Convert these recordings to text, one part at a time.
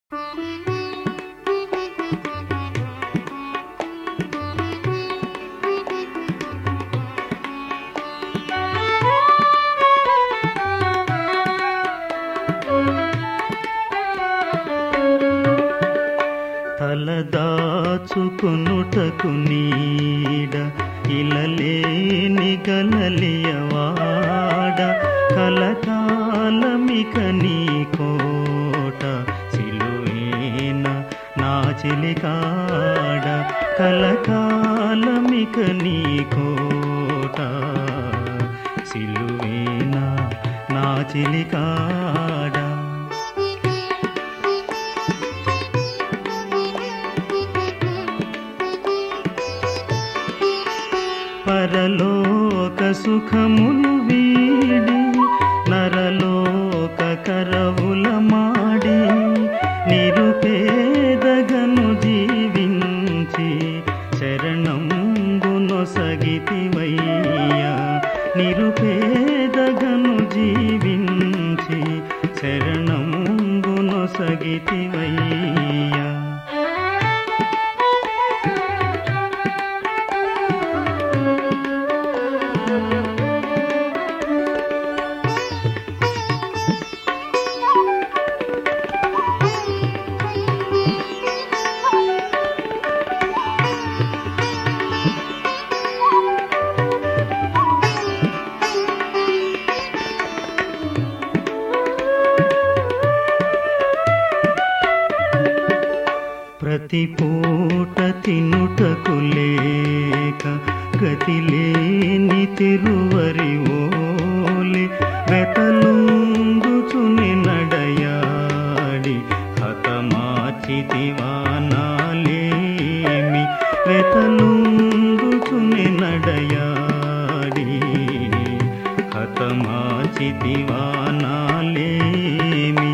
తలదాచుకొనుటకు నీడ ఇలలేని గలలియవాడ కలకాలమిక నీ కోట సిలువేన నా చెలికాడ కలకాలమిక నీ కోట సిలువేన నా చెలికాడ పరలోక సుఖములు వీడి నరలోక కరవుల మాడి నిరుపేదగను జీవించి శరణంబునొసగితివయ్యా నిరుపేదగను జీవించి శరణంబునొసగితివయ్యా ప్రతి పూట తినుటకు లేక గతిలేని తిరువరి ఓలి వెతలుంగుచుని నడయాడి హతమాచితివానాలేమి వెతలుంగుచుని నడయాడి హతమాచితివానాలేమి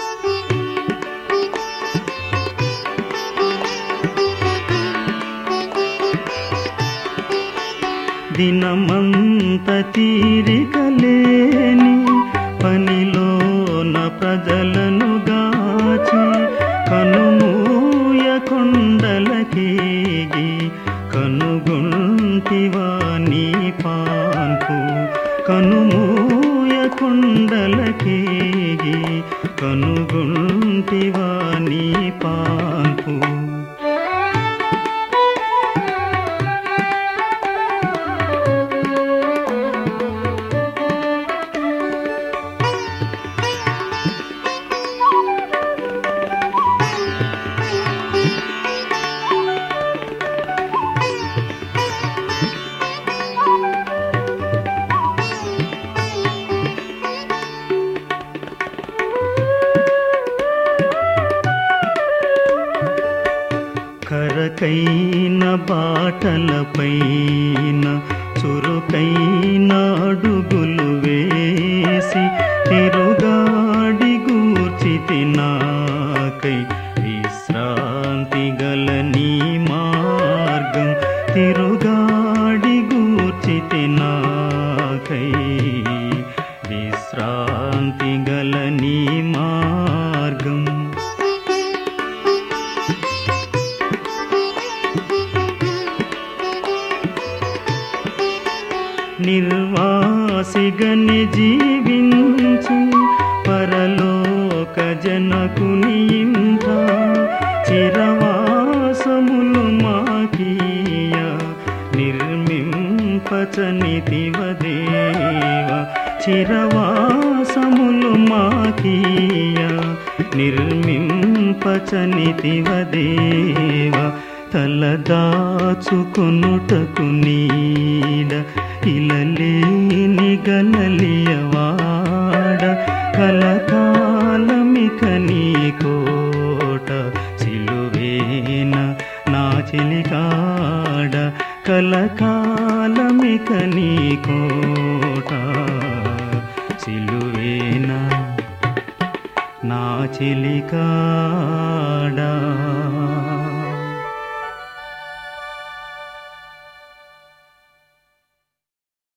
దినమంత తీరికలేని పనిలోన ప్రజలను గాచి కనుమూయ కొండలకేగి కనుగుంటివా నీ పాన్పు కనుమూయ కొండలకేగి కనుగుంటివా నీ పాన్పు కరకైన బాటలపైన చురుకైన అడుగులు వేసి తిరుగాడి గూర్చితి నాకై విశ్రాంతి గల నీ మార్గం తిరుగాడి గూర్చితి నాకై విశ్రాంతి గల నీ మార్గం నిర్వాసిగని జీవించి పరలోక జనకుని ఇంట చిరవాసములు మాకీయ నిర్మింపచనితివదేవ చిరవాసములు మాకీయ నిర్మింపచనితివదేవ తలదాచుకొనుటకు నీడ ఇలలేని గలలియవాడ కలకాలమిక నీ కోట సిలువేన నా చెలికాడ కలకాలమిక నీ కోట సిలువేన నా చెలికాడా